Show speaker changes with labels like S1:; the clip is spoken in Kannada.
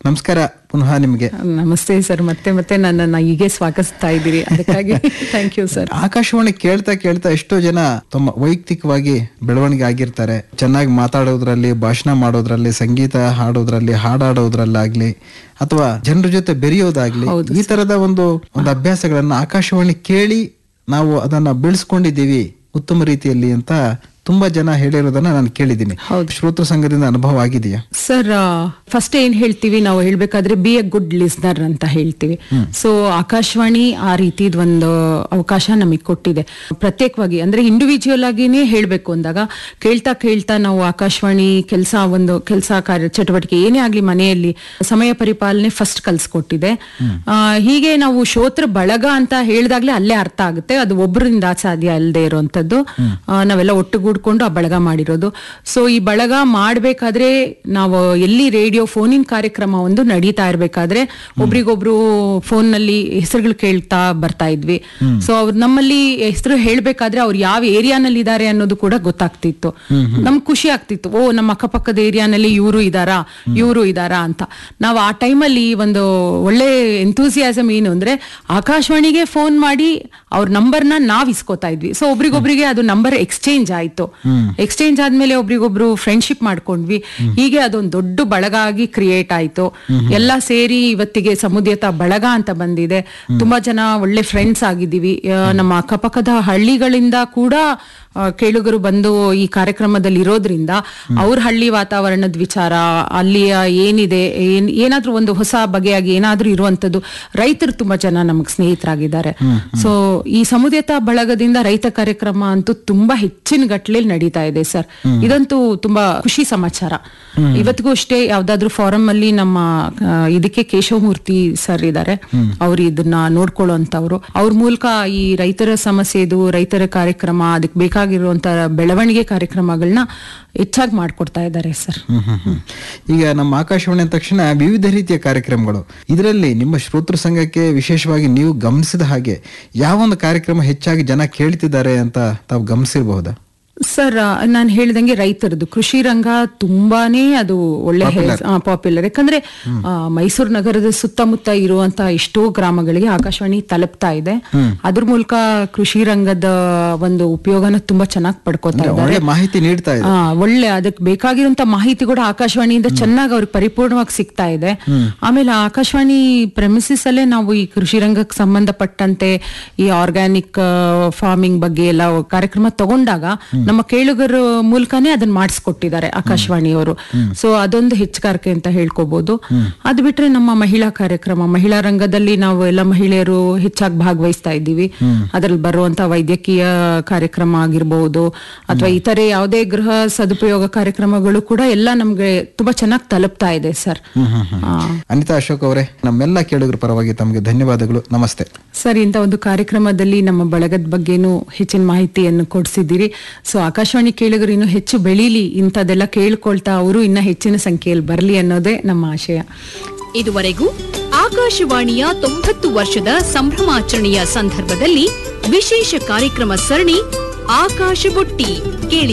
S1: ನಮಸ್ಕಾರ ಪುನಃ ನಿಮಗೆ
S2: ನಮಸ್ತೆ ಸರ್ ಮತ್ತೆ ಮತ್ತೆ ನನ್ನನ್ನ ಹೀಗೆ ಸ್ವಾಗತಿಸ್ತಾ ಇದ್ದೀರಿ ಅದಕ್ಕಾಗಿ ಥ್ಯಾಂಕ್ ಯು ಸರ್
S1: ಆಕಾಶವಾಣಿ ಕೇಳ್ತಾ ಕೇಳ್ತಾ ಎಷ್ಟೋ ಜನ ತಮ್ಮ ವೈಯಕ್ತಿಕವಾಗಿ ಬೆಳವಣಿಗೆ ಆಗಿರ್ತಾರೆ ಚೆನ್ನಾಗಿ ಮಾತಾಡೋದ್ರಲ್ಲಿ ಭಾಷಣ ಮಾಡೋದ್ರಲ್ಲಿ ಸಂಗೀತ ಹಾಡೋದ್ರಲ್ಲಿ ಹಾಡಾಡೋದ್ರಲ್ಲಾಗ್ಲಿ ಅಥವಾ ಜನರ ಜೊತೆ ಬೆರೆಯೋದಾಗ್ಲಿ ಈ ತರದ ಒಂದು ಒಂದು ಅಭ್ಯಾಸಗಳನ್ನ ಆಕಾಶವಾಣಿ ಕೇಳಿ ನಾವು ಅದನ್ನ ಬೆಳೆಸ್ಕೊಂಡಿದ್ದೀವಿ ಉತ್ತಮ ರೀತಿಯಲ್ಲಿ ಅಂತ ತುಂಬಾ ಜನ ಹೇಳಿರೋದನ್ನ ನಾನು ಕೇಳಿದ್ದೀನಿ ಶ್ರೋತೃ ಸಂಘದಿಂದ ಅನುಭವ ಆಗಿದೆಯಾ
S2: ಸರ್ ಫಸ್ಟ್ ಏನ್ ಹೇಳ್ತೀವಿ ನಾವು ಹೇಳ್ಬೇಕಾದ್ರೆ ಬಿ ಎ ಗುಡ್ ಲಿಸ್ನರ್ ಅಂತ ಹೇಳ್ತೀವಿ ಸೊ ಆಕಾಶವಾಣಿ ಆ ರೀತಿದ್ ಒಂದು ಅವಕಾಶ ನಮಗೆ ಕೊಟ್ಟಿದೆ ಪ್ರತ್ಯೇಕವಾಗಿ ಅಂದ್ರೆ ಇಂಡಿವಿಜುವಲ್ ಆಗಿನೇ ಹೇಳ್ಬೇಕು ಅಂದಾಗ ಕೇಳ್ತಾ ಕೇಳ್ತಾ ನಾವು ಆಕಾಶವಾಣಿ ಕೆಲಸ ಒಂದು ಕೆಲಸ ಕಾರ್ಯ ಚಟುವಟಿಕೆ ಏನೇ ಆಗ್ಲಿ ಮನೆಯಲ್ಲಿ ಸಮಯ ಪರಿಪಾಲನೆ ಫಸ್ಟ್ ಕಲ್ಸ್ಕೊಟ್ಟಿದೆ ಆ, ಹೀಗೆ ನಾವು ಶ್ರೋತೃ ಬಳಗ ಅಂತ ಹೇಳ್ದಾಗ್ಲೇ ಅಲ್ಲೇ ಅರ್ಥ ಆಗುತ್ತೆ ಅದು ಒಬ್ಬರಿಂದ ಸಾಧ್ಯ ಅಲ್ಲದೆ ಇರುವಂತದ್ದು ಆ, ನಾವೆಲ್ಲ ಒಟ್ಟುಗೂಡ್ಕೊಂಡು ಆ ಬಳಗ ಮಾಡಿರೋದು ಸೊ ಈ ಬಳಗ ಮಾಡ್ಬೇಕಾದ್ರೆ ನಾವು ಎಲ್ಲಿ ರೇಡಿಯೋ ಫೋನಿನ ಕಾರ್ಯಕ್ರಮ ಒಂದು ನಡೀತಾ ಇರ್ಬೇಕಾದ್ರೆ ಒಬ್ರಿಗೊಬ್ರು ಫೋನ್ ನಲ್ಲಿ ಹೆಸರುಗಳು ಕೇಳ್ತಾ ಬರ್ತಾ ಇದ್ವಿ ಸೊ ಅವ್ರು ನಮ್ಮಲ್ಲಿ ಹೆಸರು ಹೇಳ್ಬೇಕಾದ್ರೆ ಅವ್ರು ಯಾವ ಏರಿಯಾನಲ್ಲಿ ಇದ್ದಾರೆ ಅನ್ನೋದು ಕೂಡ ಗೊತ್ತಾಗ್ತಿತ್ತು ನಮ್ಗೆ ಖುಷಿ ಆಗ್ತಿತ್ತು ಓ ನಮ್ಮ ಅಕ್ಕಪಕ್ಕದ ಏರಿಯಾನಲ್ಲಿ ಇವರು ಇದಾರಾ ಇವರು ಇದಾರಾ ಅಂತ ನಾವು ಆ ಟೈಮಲ್ಲಿ ಒಂದು ಒಳ್ಳೆ ಎಂತೂಸಿಯಾಸಮ್ ಏನು ಅಂದ್ರೆ ಆಕಾಶವಾಣಿಗೆ ಫೋನ್ ಮಾಡಿ ಅವ್ರ ನಂಬರ್ನ ನಾವ್ ಇಸ್ಕೋತಾ ಇದ್ವಿ ಸೊ ಒಬ್ರಿಗೊಬ್ರಿಗೆ ಅದು ನಂಬರ್ ಎಕ್ಸ್ಚೇಂಜ್ ಆಯ್ತು ಎಕ್ಸ್ಚೇಂಜ್ ಆದ್ಮೇಲೆ ಒಬ್ರಿಗೊಬ್ರು ಫ್ರೆಂಡ್ಶಿಪ್ ಮಾಡ್ಕೊಂಡ್ವಿ ಹೀಗೆ ಅದೊಂದು ದೊಡ್ಡ ಬಳಗ ಆಗಿ ಕ್ರಿಯೇಟ್ ಆಯ್ತು ಎಲ್ಲ ಸೇರಿ ಇವತ್ತಿಗೆ ಸಮುದ್ಯತ ಬಳಗ ಅಂತ ಬಂದಿದೆ ತುಂಬಾ ಜನ ಒಳ್ಳೆ ಫ್ರೆಂಡ್ಸ್ ಆಗಿದ್ದೀವಿ ಆ, ನಮ್ಮ ಅಕ್ಕಪಕ್ಕದ ಹಳ್ಳಿಗಳಿಂದ ಕೂಡ ಆ, ಕೇಳುಗರು ಬಂದು ಈ ಕಾರ್ಯಕ್ರಮದಲ್ಲಿ ಇರೋದ್ರಿಂದ ಅವ್ರ ಹಳ್ಳಿ ವಾತಾವರಣದ ವಿಚಾರ ಅಲ್ಲಿಯ ಏನಿದೆ ಏನ್ ಏನಾದ್ರೂ ಒಂದು ಹೊಸ ಬಗೆಯಾಗಿ ಏನಾದ್ರೂ ಇರುವಂತದ್ದು ರೈತರು ತುಂಬಾ ಜನ ನಮಗ್ ಸ್ನೇಹಿತರಾಗಿದ್ದಾರೆ ಸೊ ಈ ಸಮುದ್ಯತ ಬಳಗದಿಂದ ರೈತ ಕಾರ್ಯಕ್ರಮ ಅಂತೂ ತುಂಬಾ ಹೆಚ್ಚಿನ ಗಟ್ಲೆಯಲ್ಲಿ ನಡೀತಾ ಇದೆ ಸರ್ ಇದಂತೂ ತುಂಬಾ ಖುಷಿ ಸಮಾಚಾರ ಇವತ್ತಿಗೂ ಅಷ್ಟೇ ಯಾವ್ದಾದ್ರು ಫಾರಂ ಅಲ್ಲಿ ನಮ್ಮ ಆ, ಇದಕ್ಕೆ ಕೇಶವಮೂರ್ತಿ ಸರ್ ಇದ್ದಾರೆ ಅವ್ರು ಇದನ್ನ ನೋಡ್ಕೊಳ್ಳುವಂತವ್ರು ಅವ್ರ ಮೂಲಕ ಈ ರೈತರ ಸಮಸ್ಯೆದು ರೈತರ ಕಾರ್ಯಕ್ರಮ ಅದಕ್ಕೆ ಬೇಕಾಗಿರುವಂತ ಬೆಳವಣಿಗೆ ಕಾರ್ಯಕ್ರಮಗಳನ್ನ ಹೆಚ್ಚಾಗಿ ಮಾಡ್ಕೊಡ್ತಾ ಇದ್ದಾರೆ ಸರ್
S1: ಹ್ಮ್ ಹ್ಮ್ ಹ್ಮ್. ಈಗ ನಮ್ಮ ಆಕಾಶವಾಣಿ ಅಂದ ತಕ್ಷಣ ವಿವಿಧ ರೀತಿಯ ಕಾರ್ಯಕ್ರಮಗಳು ಇದರಲ್ಲಿ ನಿಮ್ಮ ಶ್ರೋತೃ ಸಂಘಕ್ಕೆ ವಿಶೇಷವಾಗಿ ನೀವು ಗಮನಿಸಿದ ಹಾಗೆ ಯಾವ ಒಂದು ಕಾರ್ಯಕ್ರಮ ಹೆಚ್ಚಾಗಿ ಜನ ಕೇಳ್ತಿದ್ದಾರೆ ಅಂತ ತಾವು ಗಮನಿಸಿರಬಹುದಾ
S2: ಸರ್ ನಾನು ಹೇಳ್ದಂಗೆ ರೈತರದ್ದು ಕೃಷಿ ರಂಗ ತುಂಬಾನೇ ಅದು ಒಳ್ಳೆ ಪಾಪ್ಯುಲರ್ ಯಾಕಂದ್ರೆ ಆ, ಮೈಸೂರು ನಗರದ ಸುತ್ತಮುತ್ತ ಇರುವಂತ ಎಷ್ಟೋ ಗ್ರಾಮಗಳಿಗೆ ಆಕಾಶವಾಣಿ ತಲುಪ್ತಾ ಇದೆ ಅದ್ರ ಮೂಲಕ ಕೃಷಿ ರಂಗದ ಒಂದು ಉಪಯೋಗನ ತುಂಬಾ ಚೆನ್ನಾಗಿ ಪಡ್ಕೋತಾ ಇದ್ದಾರೆ
S1: ಒಳ್ಳೆ ಮಾಹಿತಿ ನೀಡ್ತಾ ಇದೆ
S2: ಆ, ಒಳ್ಳೆ ಅದಕ್ಕೆ ಬೇಕಾಗಿರುವಂತ ಮಾಹಿತಿ ಕೂಡ ಆಕಾಶವಾಣಿಯಿಂದ ಚೆನ್ನಾಗಿ ಅವ್ರಿಗೆ ಪರಿಪೂರ್ಣವಾಗಿ ಸಿಗ್ತಾ ಇದೆ ಆಮೇಲೆ ಆಕಾಶವಾಣಿ ಪ್ರೆಮಿಸಿಸ್ ಅಲ್ಲೇ ನಾವು ಈ ಕೃಷಿ ರಂಗಕ್ಕೆ ಸಂಬಂಧಪಟ್ಟಂತೆ ಈ ಆರ್ಗ್ಯಾನಿಕ್ ಫಾರ್ಮಿಂಗ್ ಬಗ್ಗೆ ಎಲ್ಲ ಕಾರ್ಯಕ್ರಮ ತಗೊಂಡಾಗ ನಮ್ಮ ಕೇಳುಗರ ಮೂಲಕನೇ ಅದನ್ನ ಮಾಡಿಸ್ಕೊಟ್ಟಿದ್ದಾರೆ ಆಕಾಶವಾಣಿಯವರು ಸೊ ಅದೊಂದು ಹೆಚ್ಚುಗಾರಿಕೆ ಅಂತ ಹೇಳ್ಕೋಬಹುದು ಅದು ಬಿಟ್ರೆ ನಮ್ಮ ಮಹಿಳಾ ಕಾರ್ಯಕ್ರಮ ಮಹಿಳಾ ರಂಗದಲ್ಲಿ ನಾವು ಎಲ್ಲ ಮಹಿಳೆಯರು ಹೆಚ್ಚಾಗಿ ಭಾಗವಹಿಸ್ತಾ ಇದ್ದೀವಿ ಅದರಲ್ಲಿ ಬರುವಂತ ವೈದ್ಯಕೀಯ ಕಾರ್ಯಕ್ರಮ ಆಗಿರ್ಬಹುದು ಅಥವಾ ಇತರೆ ಯಾವುದೇ ಗೃಹ ಸದುಪಯೋಗ ಕಾರ್ಯಕ್ರಮಗಳು ಕೂಡ ಎಲ್ಲ ನಮ್ಗೆ ತುಂಬಾ ಚೆನ್ನಾಗಿ ತಲುಪ್ತಾ ಇದೆ ಸರ್
S1: ಅನಿತಾ ಅಶೋಕ್ ಅವರೇ ನಮ್ಮೆಲ್ಲ ಕೇಳುಗರ ಪರವಾಗಿ ತಮಗೆ ಧನ್ಯವಾದಗಳು ನಮಸ್ತೆ
S2: ಸರ್ ಇಂಥ ಒಂದು ಕಾರ್ಯಕ್ರಮದಲ್ಲಿ ನಮ್ಮ ಬಳಗದ ಬಗ್ಗೆನೂ ಹೆಚ್ಚಿನ ಮಾಹಿತಿಯನ್ನು ಕೊಡಿಸಿದ್ದೀರಿ ಸೊ ಆಕಾಶವಾಣಿ ಕೇಳುಗರು ಇನ್ನು ಹೆಚ್ಚು ಬೆಳೀಲಿ ಇಂಥದ್ದೆಲ್ಲ ಕೇಳ್ಕೊಳ್ತಾ ಅವರು ಇನ್ನ ಹೆಚ್ಚಿನ ಸಂಖ್ಯೆಯಲ್ಲಿ ಬರಲಿ ಅನ್ನೋದೇ ನಮ್ಮ ಆಶಯ
S3: ಇದುವರೆಗೂ ಆಕಾಶವಾಣಿಯ ತೊಂಬತ್ತು ವರ್ಷದ ಸಂಭ್ರಮಾಚರಣೆಯ ಸಂದರ್ಭದಲ್ಲಿ ವಿಶೇಷ ಕಾರ್ಯಕ್ರಮ ಸರಣಿ ಆಕಾಶ ಬುಟ್ಟಿ ಕೇಳಿ